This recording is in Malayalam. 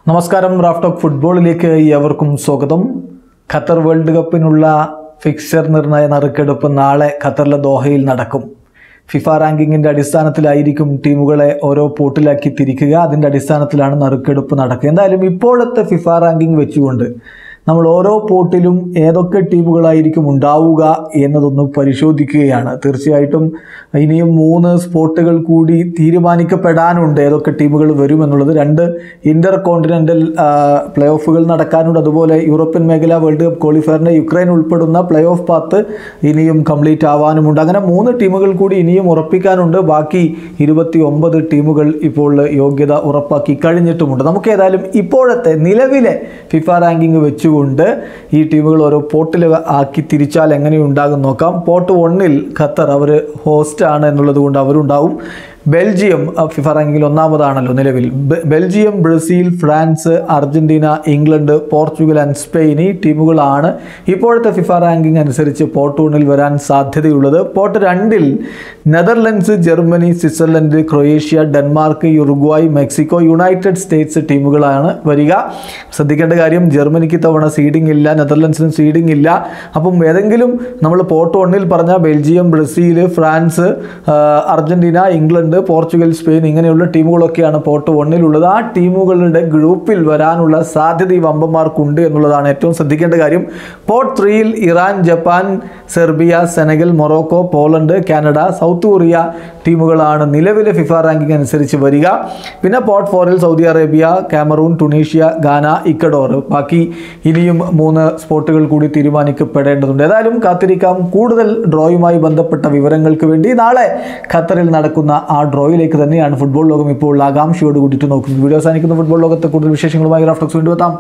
നമസ്കാരം റാഫ് ടോക്ക് ഫുട്ബോളിലേക്ക് ഏവർക്കും സ്വാഗതം ഖത്തർ വേൾഡ് കപ്പിനുള്ള ഫിക്സർ നിർണയ നറുക്കെടുപ്പ് നാളെ ഖത്തറിലെ ദോഹയിൽ നടക്കും ഫിഫ റാങ്കിങ്ങിൻ്റെ അടിസ്ഥാനത്തിലായിരിക്കും ടീമുകളെ ഓരോ പോർട്ടിലാക്കി തിരിക്കുക അതിൻ്റെ അടിസ്ഥാനത്തിലാണ് നറുക്കെടുപ്പ് നടക്കുക എന്തായാലും ഇപ്പോഴത്തെ ഫിഫ റാങ്കിങ് വെച്ചുകൊണ്ട് നമ്മൾ ഓരോ പോർട്ടിലും ഏതൊക്കെ ടീമുകളായിരിക്കും ഉണ്ടാവുക എന്നതൊന്ന് പരിശോധിക്കുകയാണ് തീർച്ചയായിട്ടും ഇനിയും മൂന്ന് സ്പോട്ടുകൾ കൂടി തീരുമാനിക്കപ്പെടാനുണ്ട് ഏതൊക്കെ ടീമുകൾ വരുമെന്നുള്ളത് രണ്ട് ഇന്റർ കോണ്ടിനെൻ്റൽ പ്ലേ ഓഫുകൾ നടക്കാനുണ്ട് അതുപോലെ യൂറോപ്യൻ മേഖല വേൾഡ് കപ്പ് ക്വാളിഫയറിൻ്റെ യുക്രൈൻ ഉൾപ്പെടുന്ന പ്ലേ ഓഫ് പാത്ത് ഇനിയും കംപ്ലീറ്റ് ആവാനുമുണ്ട് അങ്ങനെ മൂന്ന് ടീമുകൾ കൂടി ഇനിയും ഉറപ്പിക്കാനുണ്ട് ബാക്കി ഇരുപത്തി ഒമ്പത് ടീമുകൾ ഇപ്പോൾ യോഗ്യത ഉറപ്പാക്കി കഴിഞ്ഞിട്ടുമുണ്ട് നമുക്ക് ഏതായാലും ഇപ്പോഴത്തെ നിലവിലെ ഫിഫ റാങ്കിങ് വെച്ചുകൊണ്ട് ഈ ടീമുകൾ ഓരോ പോർട്ടിൽ ആക്കി തിരിച്ചാൽ എങ്ങനെയുണ്ടാകും നോക്കാം പോർട്ട് ഒന്നിൽ ഖത്തർ അവർ ഹോസ്റ്റ് ആണ് എന്നുള്ളത് കൊണ്ട് അവരുണ്ടാവും ബെൽജിയം അഹ് ഫിഫ റാങ്കിങ്ങിൽ ഒന്നാമതാണല്ലോ നിലവിൽ ബെ- Belgium Brazil France Argentina England Portugal and Spain ഈ ടീമുകളാണ് ഇപ്പോഴത്തെ ഫിഫ റാങ്കിങ് അനുസരിച്ച് പോർട്ട് ഒന്നിൽ വരാൻ സാധ്യതയുള്ളത് പോർട്ട് രണ്ടിൽ Netherlands Germany Switzerland Croatia Denmark Uruguay Mexico United States ടീമുകളാണ് വരിക ശ്രദ്ധിക്കേണ്ട കാര്യം ജർമ്മനിക്ക് തവണ സീഡിംഗ് ഇല്ല നെതർലൻഡ്സിനും സീഡിംഗ് ഇല്ല അപ്പം ഏതെങ്കിലും നമ്മൾ പോർട്ട് ഒന്നിൽ പറഞ്ഞ Belgium Brazil France ah, Argentina England Portugal Spain ഇങ്ങനെയുള്ള ടീമുകളൊക്കെയാണ് പോർട്ട് ഒന്നിലുള്ളത് ആ ടീമുകളുടെ ഗ്രൂപ്പിൽ വരാനുള്ള സാധ്യത ഈ വമ്പന്മാർക്കുണ്ട് എന്നുള്ളതാണ് ഏറ്റവും ശ്രദ്ധിക്കേണ്ട കാര്യം പോർട്ട് ത്രീയിൽ Iran Japan Serbia Senegal Morocco Poland Canada South Korea ടീമുകളാണ് നിലവിലെ ഫിഫ റാങ്കിംഗ് അനുസരിച്ച് വരിക പിന്നെ പോർട്ട് ഫോറിൽ സൗദി അറേബ്യ കാമറൂൺ ടുണീഷ്യ ഗാന ഇക്കഡോർ ബാക്കി ഇനിയും മൂന്ന് സ്പോട്ടുകൾ കൂടി തീരുമാനിക്കപ്പെടേണ്ടതുണ്ട് ഏതായാലും കാത്തിരിക്കാം കൂടുതൽ ഡ്രോയുമായി ബന്ധപ്പെട്ട വിവരങ്ങൾക്ക് വേണ്ടി നാളെ ഖത്തറിൽ നടക്കുന്ന ആ ഡ്രോയിലേക്ക് തന്നെയാണ് ഫുട്ബോൾ ലോകം ഇപ്പോൾ ആകാംക്ഷയോട് കൂടിയിട്ട് നോക്കുന്നത് വീഡിയോ അവസാനിക്കുന്ന ഫുട്ബോൾ ലോകത്തെ കൂടുതൽ വിശേഷങ്ങളുമായി റാഫ്റ്റോക്സ് വീണ്ടും എത്താം